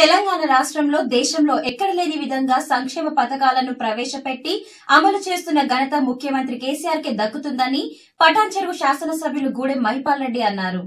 తెలంగాణ రాష్ట్రంలో దేశంలో ఎక్కడ లేని విధంగా సంక్షేమ పథకాలను ప్రవేశపెట్టి అమలు చేస్తున్న ఘనత ముఖ్యమంత్రి కేసీఆర్ కే దక్కుతుందని పటాన్ చెరువు శాసనసభ్యులు గూడెం మహిపాల్ రెడ్డి అన్నారు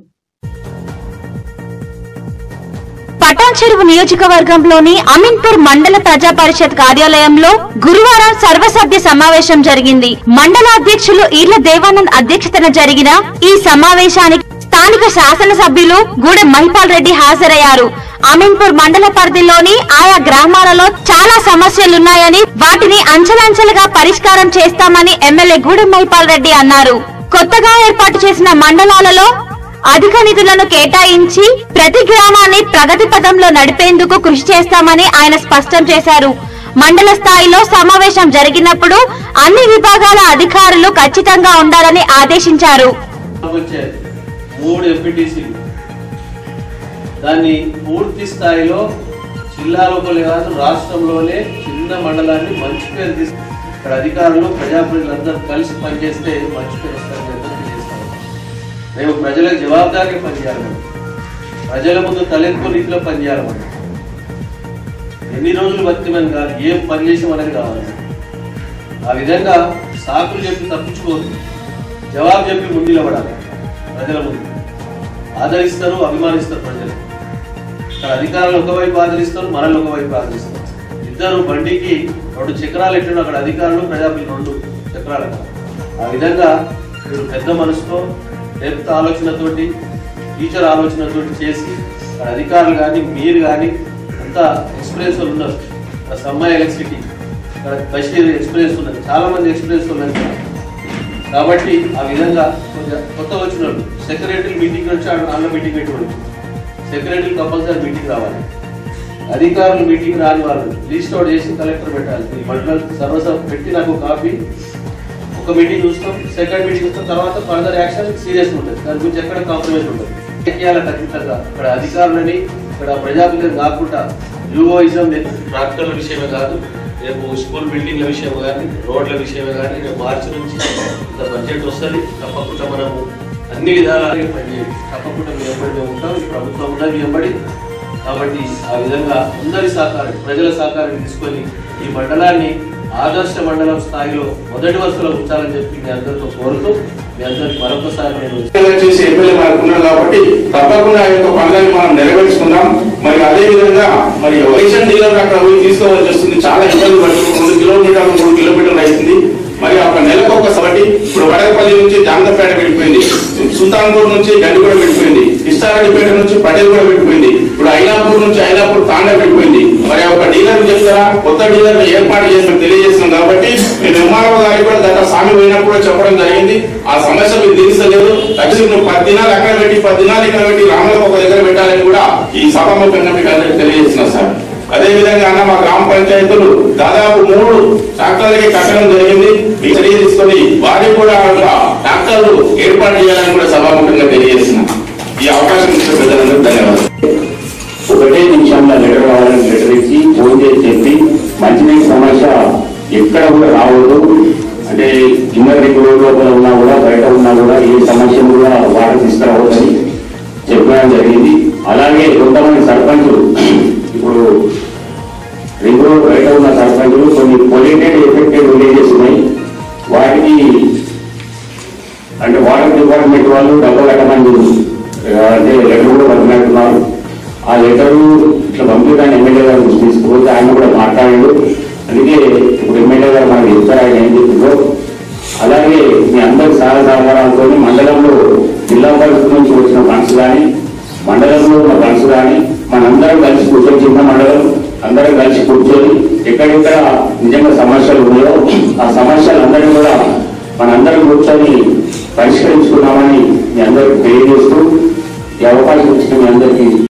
పటాన్ చెరువు నియోజకవర్గంలోని అమీన్పూర్ మండల ప్రజా పరిషత్ కార్యాలయంలో గురువారం సర్వసభ్య సమావేశం జరిగింది మండల అధ్యక్షులు ఈర్ల దేవానంద్ అధ్యక్షతన జరిగిన ఈ సమావేశానికి స్థానిక శాసనసభ్యులు గూడెం మహిపాల్ రెడ్డి హాజరయ్యారు అమీన్పూర్ మండల పరిధిలోని ఆయా గ్రామాలలో చాలా సమస్యలున్నాయని వాటిని అంచెలంచెలుగా పరిష్కారం చేస్తామని ఎమ్మెల్యే గూడెం మహిపాల్ రెడ్డి అన్నారు కొత్తగా ఏర్పాటు చేసిన మండలాలలో అధిక నిధులను కేటాయించి ప్రతి గ్రామాన్ని ప్రగతి పథంలో నడిపేందుకు కృషి చేస్తామని ఆయన స్పష్టం చేశారు మండల స్థాయిలో సమావేశం జరిగినప్పుడు అన్ని విభాగాల అధికారులు ఖచ్చితంగా ఉండాలని ఆదేశించారు వచ్చే మూడు ఎంపీటీసీలు దాన్ని పూర్తి స్థాయిలో జిల్లాలోనే కాదు రాష్ట్రంలోనే చిన్న మండలాన్ని మంచి పేరు తీసుకు ఇక్కడ అధికారులు ప్రజాప్రతినిధులందరూ కలిసి పనిచేస్తే మంచి పేరు వస్తుందని చెప్పి తెలియజేస్తాను మేము ప్రజలకు జవాబుదారీ పనిచేయాలి మనం. ప్రజల ముందు తలెత్తుకు రీతిలో పనిచేయాలి మనం ఎన్ని రోజులు బతికమని కాదు ఏం పని చేసామనేది కావాలి ఆ విధంగా సాకులు చెప్పి తప్పించుకోవద్దు జవాబు చెప్పి ముందు నిలబడాలి ప్రజల ముందు ఆదరిస్తారు అభిమానిస్తారు ప్రజలు ఇక్కడ అధికారులు ఒకవైపు ఆదరిస్తారు మనల్ని ఒకవైపు ఆదరిస్తారు ఇద్దరు బండికి రెండు చక్రాలు ఎట్లా అక్కడ అధికారులు ప్రజాపతి రెండు చక్రాలు అక్కడ. ఆ విధంగా మీరు పెద్ద మనసుతో డెప్త్ ఆలోచనతోటి టీచర్ ఆలోచనతోటి చేసి అక్కడ అధికారులు కానీ మీరు కానీ అంతా ఎక్స్పీరియన్స్ వాళ్ళు ఉన్నారు ఇక్కడ సమ్మాయి ఎలక్ట్రిసిటీ ఇక్కడ బషీర్ ఎక్స్పీరియన్స్ ఉన్నది చాలా మంది ఎక్స్పీరియన్స్ ఉన్నది కాబట్టి ఆ విధంగా కొంచెం కొత్త వచ్చిన వాళ్ళు సెక్రటరీ మీటింగ్ వచ్చి అన్న మీటింగ్ పెట్టుకోండి సెక్రటరీ కంపల్సరీ మీటింగ్ రావాలి అధికారులు మీటింగ్ రాని వాళ్ళు లిస్ట్ అవుట్ చేసి కలెక్టర్ పెట్టాలి ఈ మండలం సర్వసభ పెట్టి నాకు కాపీ ఒక మీటింగ్ చూస్తాం సెకండ్ మీటింగ్ చూస్తాం తర్వాత ఫర్దర్ యాక్షన్ సీరియస్ ఉంటుంది దాని గురించి ఎక్కడ కాంప్రమైజ్ ఉంటుంది చేయాలి ఖచ్చితంగా ఇక్కడ అధికారులని ఇక్కడ ప్రజాప్రతినిధులు కాకుండా యూఓయిజం ట్రాక్టర్ల విషయమే కాదు రేపు స్కూల్ బిల్డింగ్ల విషయం కానీ రోడ్ల విషయమే కానీ రేపు మార్చి నుంచి ఇంత బడ్జెట్ వస్తుంది తప్పకుండా మనము అన్ని విధాలా పనిచేయాలి తప్పకుండా మీ వెంబడి మేము ఉంటాం ఈ ప్రభుత్వం కూడా మీ వెంబడి కాబట్టి ఆ విధంగా అందరి సహకారం ప్రజల సహకారం తీసుకొని ఈ మండలాన్ని ఆదర్శ మండలం స్థాయిలో మొదటి వరుసలో ఉంచాలని చెప్పి మీ అందరితో కోరుతూ మీ అందరికి మరొకసారి నేను ఎమ్మెల్యే చేసి ఎమ్మెల్యే మనకు ఉన్నాడు కాబట్టి తప్పకుండా ఆ యొక్క పనులను మనం నెరవేర్చుకుందాం మరి అదే విధంగా మరి వైషన్ డీలర్ అక్కడ పోయి తీసుకోవాల్సి వస్తుంది చాలా ఇబ్బంది పడుతుంది రెండు కిలోమీటర్లు మూడు కిలోమీటర్లు అవుతుంది మరి ఒక నెలకు ఒక సబటి ఇప్పుడు వడకపల్లి నుంచి జాంగపేట వెళ్ళిపోయింది సుల్తాన్పూర్ నుంచి గండిగూడ వెళ్ళిపోయింది ఇష్టారెడ్డిపేట నుంచి పటేల్ కూడా వెళ్ళిపోయింది ఇప్పుడు ఐలాపూర్ నుంచి ఐలాపూర్ తాండా వెళ్ళిపోయింది మరి ఒక డీలర్ చెప్తారా కొత్త డీలర్ ఏర్పాటు చేసి తెలియజేస్తున్నాం కాబట్టి మేము ఎంఆర్ఓ గారికి కూడా గత స్వామి పోయినప్పుడు కూడా చెప్పడం జరిగింది ఆ సమస్య మీరు తీర్చలేదు ఖచ్చితంగా నువ్వు పది దినాలు అక్కడ పెట్టి పది దినాలు ఇక్కడ పెట్టి రాములకు ఒక దగ్గర పెట్టాలని కూడా ఈ సభాముఖంగా మీకు అందరికీ తెలియజేస్తున్నా సార్ అదే విధంగా అన్న మా గ్రామ పంచాయతీలు దాదాపు మూడు ట్రాక్టర్లకి కట్టడం జరిగింది మీ చర్య తీసుకొని వారికి కూడా ఒక ట్రాక్టర్లు ఏర్పాటు చేయాలని కూడా సభాముఖంగా తెలియజేస్తున్నా ఈ అవకాశం ఇచ్చిన ప్రజలందరూ ధన్యవాదాలు ఒకటే నిమిషంలో లెటర్ కావాలని లెటర్ ఇచ్చి ఫోన్ చేసి చెప్పి మంచినీటి సమస్య ఎక్కడ కూడా రావద్దు అంటే ఇన్నర్ రింగ్ రోడ్ లోపల ఉన్నా కూడా బయట ఉన్నా కూడా ఏ సమస్య కూడా వాటర్ తీసుకురావద్దని చెప్పడం జరిగింది అలాగే కొంతమంది సర్పంచులు ఇప్పుడు రింగ్ రోడ్ బయట ఉన్న సర్పంచులు కొన్ని పొల్యూటెడ్ ఎఫెక్టెడ్ విలేజెస్ ఉన్నాయి వాటికి అంటే వాటర్ డిపార్ట్మెంట్ వాళ్ళు డబ్బు కట్టమని ఆ, అంటే లెటర్ కూడా పంపినట్టున్నారు ఆ లెటర్ ఇట్లా పంపించడానికి ఎమ్మెల్యే గారు తీసుకుపోతే ఆయన కూడా మాట్లాడాడు అందుకే ఇప్పుడు ఎమ్మెల్యే గారు మనకు చెప్తారు ఆయన ఏం చెప్పిందో అలాగే మీ అందరి సహాయ సహకారాలతో మండలంలో జిల్లా పరిషత్ నుంచి వచ్చిన ఫండ్స్ కానీ మండలంలో ఉన్న ఫండ్స్ కానీ మనందరం కలిసి కూర్చొని చిన్న మండలం అందరం కలిసి కూర్చొని ఎక్కడెక్కడ నిజంగా సమస్యలు ఉన్నాయో ఆ సమస్యలందరినీ కూడా మనందరం కూర్చొని పరిష్కరించుకున్నామని మీ అందరికీ తెలియజేస్తూ ఈ అవకాశం ఇచ్చిన మీ అందరికీ